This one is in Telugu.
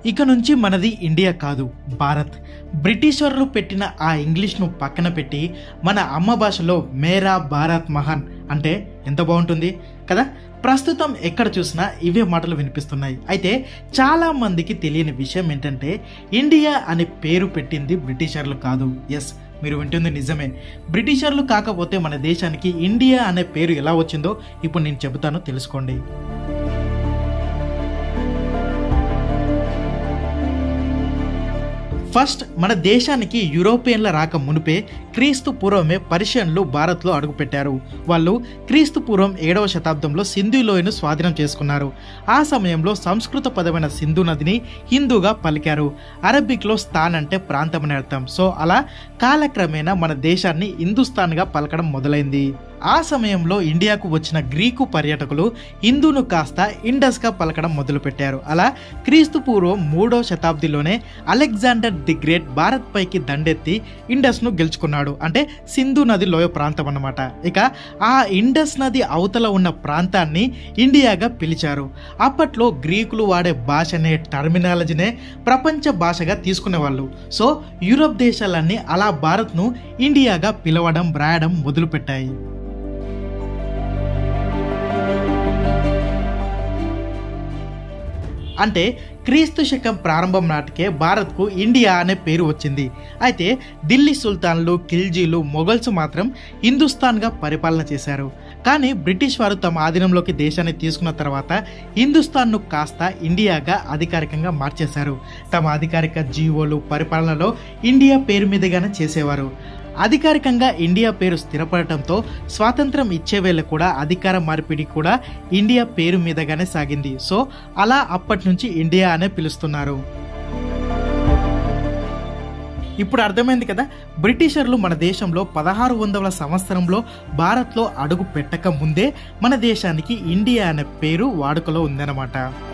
ఇక నుంచి మనది ఇండియా కాదు భారత్ బ్రిటిషర్లు పెట్టిన ఆ ఇంగ్లీష్ను పక్కన పెట్టి మన అమ్మ భాషలో మేరా భారత్ మహాన్ అంటే ఎంత బాగుంటుంది కదా ప్రస్తుతం ఎక్కడ చూసినా ఇవే మాటలు వినిపిస్తున్నాయి అయితే చాలా మందికి తెలియని విషయం ఏంటంటే ఇండియా అనే పేరు పెట్టింది బ్రిటిషర్లు కాదు ఎస్ మీరు వింటుంది నిజమే బ్రిటిషర్లు కాకపోతే మన దేశానికి ఇండియా అనే పేరు ఎలా వచ్చిందో ఇప్పుడు నేను చెబుతాను తెలుసుకోండి ఫస్ట్ మన దేశానికి యూరోపియన్ల రాక మునిపే క్రీస్తు పూర్వమే పర్షియన్లు భారత్లో అడుగుపెట్టారు వాళ్ళు క్రీస్తు పూర్వం ఏడవ శతాబ్దంలో సింధు లోయను స్వాధీనం చేసుకున్నారు ఆ సమయంలో సంస్కృత పదమైన సింధు నదిని హిందూగా పలికారు అరబిక్లో స్థాన్ అంటే ప్రాంతం అని అర్థం సో అలా కాలక్రమేణా మన దేశాన్ని హిందుస్థాన్గా పలకడం మొదలైంది ఆ సమయంలో ఇండియాకు వచ్చిన గ్రీకు పర్యాటకులు హిందూను కాస్త ఇండస్గా పలకడం మొదలుపెట్టారు అలా క్రీస్తు పూర్వం మూడో శతాబ్దిలోనే అలెగ్జాండర్ ది గ్రేట్ భారత్ పైకి దండెత్తి ఇండస్ను గెలుచుకున్నాడు అంటే సింధు నది లోయ ప్రాంతం అన్నమాట ఇక ఆ ఇండస్ నది అవతల ఉన్న ప్రాంతాన్ని ఇండియాగా పిలిచారు అప్పట్లో గ్రీకులు వాడే భాషనే టర్మినాలజీనే ప్రపంచ భాషగా తీసుకునేవాళ్ళు సో యూరోప్ దేశాలన్నీ అలా భారత్ను ఇండియాగా పిలవడం రాయడం మొదలుపెట్టాయి అంటే క్రీస్తు శకం ప్రారంభం నాటికే భారత్కు ఇండియా అనే పేరు వచ్చింది అయితే ఢిల్లీ సుల్తాన్లు ఖిల్జీలు మొఘల్స్ మాత్రం హిందుస్థాన్గా పరిపాలన చేశారు కానీ బ్రిటిష్ వారు తమ ఆధీనంలోకి దేశాన్ని తీసుకున్న తర్వాత హిందుస్థాన్ను కాస్త ఇండియాగా అధికారికంగా మార్చేశారు తమ అధికారిక జీవోలు పరిపాలనలో ఇండియా పేరు మీదుగానే చేసేవారు అధికారికంగా ఇండియా పేరు స్థిరపడటంతో స్వాతంత్రం ఇచ్చే వేళ కూడా అధికార మార్పిడి కూడా ఇండియా పేరు మీదగానే సాగింది సో అలా అప్పటి నుంచి ఇండియా అనే పిలుస్తున్నారు ఇప్పుడు అర్థమైంది కదా బ్రిటిషర్లు మన దేశంలో పదహారు వందల సంవత్సరంలో భారత్లో అడుగు పెట్టక ముందే మన దేశానికి ఇండియా అనే పేరు వాడుకలో ఉందన్నమాట